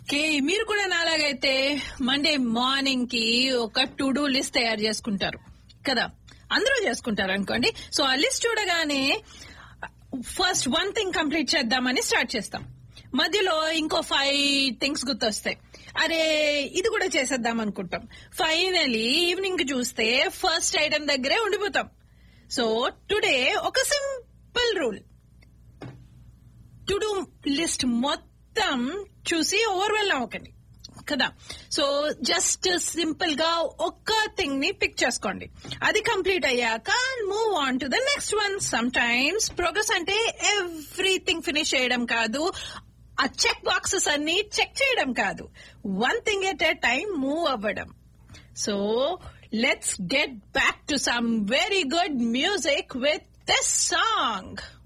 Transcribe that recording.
okay మీరు కూడా నాలాగైతే Monday morning కి ఒక టు డూ లిస్ట్ తయారు చేసుకుంటారు కదా అందరూ చేసుకుంటారు అనుకోండి సో ఆ లిస్ట్ చూడగానే ఫస్ట్ వన్ థింగ్ కంప్లీట్ చేద్దామని స్టార్ట్ చేస్తాం మధ్యలో ఇంకో ఫైవ్ థింగ్స్ గుర్తొస్తాయి అరే ఇది కూడా చేసేద్దాం అనుకుంటాం ఫైనలీ ఈవినింగ్ చూస్తే ఫస్ట్ ఐటమ్ దగ్గరే ఉండిపోతాం సో టుడే ఒక simple rule to do list మొత్తం చూసి ఓవర్వెల్ అవ్వకండి కదా సో జస్ట్ సింపుల్ గా ఒక్క థింగ్ ని పిక్ చేసుకోండి అది కంప్లీట్ అయ్యాక move on to the next one sometimes progress అంటే ఎవ్రీథింగ్ ఫినిష్ చేయడం కాదు ఆ చెక్ బాక్సెస్ అన్ని చెక్ చేయడం కాదు one thing at a time move అవ్వడం so let's get back to some very good music with this song